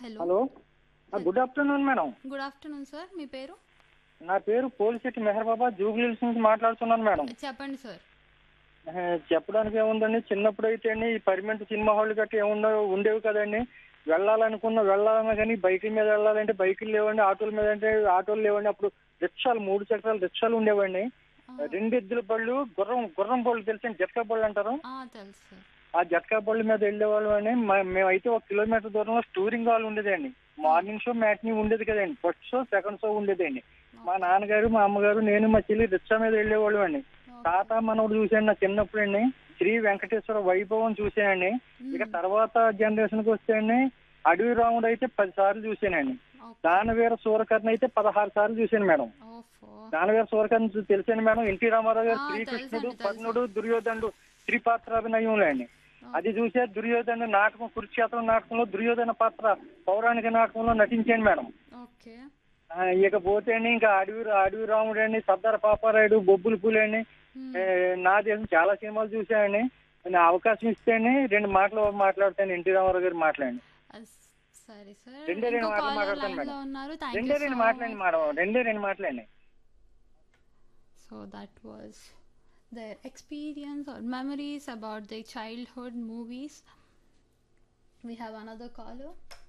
Hello hello ah, good afternoon madam good afternoon sir మీ పేరు నా పేరు పోలిశెట్టి మెహర్ బాబా జూబ్లీహిల్స్ నుంచి మాట్లాడుతున్నాను మేడం చెప్పండి సార్ ఆ, చెప్పడానికి ఏముందండి చిన్నప్పుడు అయితే అండి ఈ పర్మనెంట్ సినిమా హాల్ గట్రా ఏముండవు ఉండేవి కదండి వెళ్ళాలనుకున్న వెళ్ళాలన్నా కానీ బైకుల మీద వెళ్ళాలంటే బైకులు లేవండి ఆటోల మీద అంటే ఆటోలు లేవండి అప్పుడు రిక్షాలు మూడు చక్రాల రిక్షాలు ఉండేవండి రెండు ఎద్దుల బళ్ళు గుర్రం గుర్రం బళ్ళు తెలిసి జట్కా బళ్ళు అంటారు ఆ, తెలుసు సార్ ఆ జట్కా బళ్ళ మీద వెళ్ళేవాళ్ళం అండి మ- మేమైతే ఒక కిలోమీటర్ దూరంలో స్టూరింగ్ హాల్ ఉండేదండి మార్నింగ్ షో మ్యాట్నీ ఉండేది కదండి ఫస్ట్ షో సెకండ్ షో ఉండేదండి మా నాన్నగారు మా అమ్మగారు నేను మా చెల్లి రిక్షా మీద వెళ్ళేవాళ్ళం అండి తాత మనవడు చూశాను నా చిన్నప్పుడు అండి శ్రీ వెంకటేశ్వర వైభవం చూశానండి ఇక తర్వాత జనరేషన్ కి వస్తే అండి అడవి రాముడు అయితే పది సార్లు చూశానండి ఓకే దానవీర సూరకర్ణ అయితే పదహారు సార్లు చూశాను మేడం ఓఫో దానవీర సూరకర్ణ చూ- తెలుసండి మేడం ఎన్టీ రామారావు గారు ఆ, శ్రీకృష్ణుడు తెలుసండి, తెలుసు. పద్ముడు దుర్యోధనుడు త్రిపాత్రాభినయంలో అండి అది చూసే దుర్యోధన నాటకం కురుక్షేత్రం నాటకంలో దుర్యోధన పాత్ర పౌరాణిక నాటకంలో నటించాను మేడం ఓకే ఆ, ఇకపోతే అండి ఇంకా అడవి అడవి రాముడు అండి సర్దార్ పాపారాయుడు బొబ్బుల పూలు అండి Hmm. ఏ, నా దేశం చాలా సినిమాలు చూశానండి నా అవకాశం ఇస్తే అండి రెండు మాటలు మాట్లాడతాను ఎన్టీ రామారావు గారు మాట్లాడండి అస్- సరే సార్ రెండే రెండు ఇంకో మాటలు కాలర్ మాట్లాడతాను లైన్ లో మేడం. ఉన్నారు థ్యాంక్ రెండే యూ రెండు సో మాట్లాడండి మచ్ మేడం రెండే రెండు మాట్లాడండి so that was their experience or memories about their childhood movies we have another caller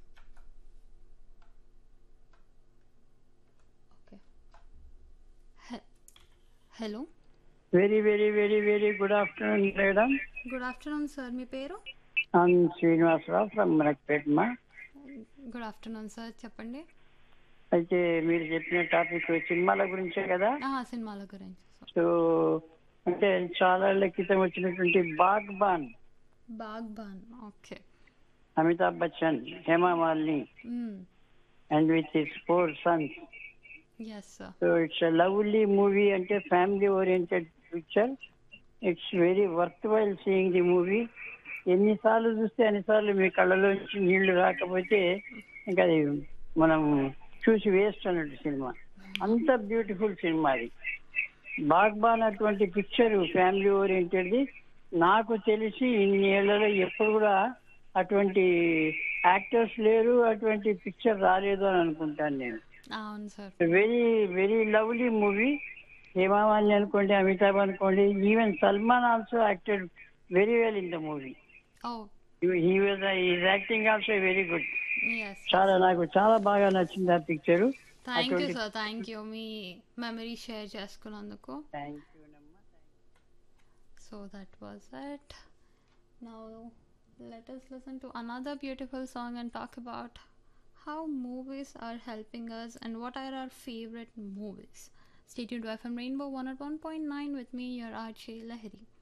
okay He- hello very very very very good afternoon madam good afternoon sir మీ పేరు I'm Srinivasarao from మనక్పేట్మా good afternoon sir చెప్పండి అయితే మీరు చెప్పిన topic సినిమాల గురించే కదా ఆ, సినిమాల గురించి సార్ సో అంటే చాలా ఏళ్ల క్రితం వచ్చినటువంటి Baghban Baghban okay Amitabh Bachchan Hema Malini and with his four sons yes sir so it's lovely movie అంటే family oriented picture it's very worth while seeing the movie ఎన్నిసార్లు చూస్తే అన్నిసార్లు మీ కళ్ళలోంచి నీళ్లు రాకపోతే ఇంకా అది మనం చూసి వేస్ట్ అన్నట్టు సినిమా అంత బ్యూటిఫుల్ సినిమా అది బాగ్బాన్ అటువంటి పిక్చర్ ఫ్యామిలీ ఓరియంటెడ్ది నాకు తెలిసి ఇన్ని ఏళ్లలో ఎప్పుడు కూడా అటువంటి యాక్టర్స్ లేరు అటువంటి పిక్చర్ రాలేదు అని అనుకుంటాను నేను అవును sir very very lovely movie Hemamalini అనుకోండి అమితాబ్ అనుకోండి even Salman also acted very well in the movie oh he was is acting also very good yes చాలా నాకు చాలా బాగా నచ్చింది ఆ పిక్చర్ థ్యాంక్ యూ అటువంటి- సార్ థ్యాంక్ యూ మీ మెమరీ షేర్ చేసుకున్నందుకు thank you so that was it now let us listen to another beautiful song and talk about how movies are helping us and what are our favorite movies. Stay tuned to FM Rainbow 101.9 with me, your RJ Lahiri.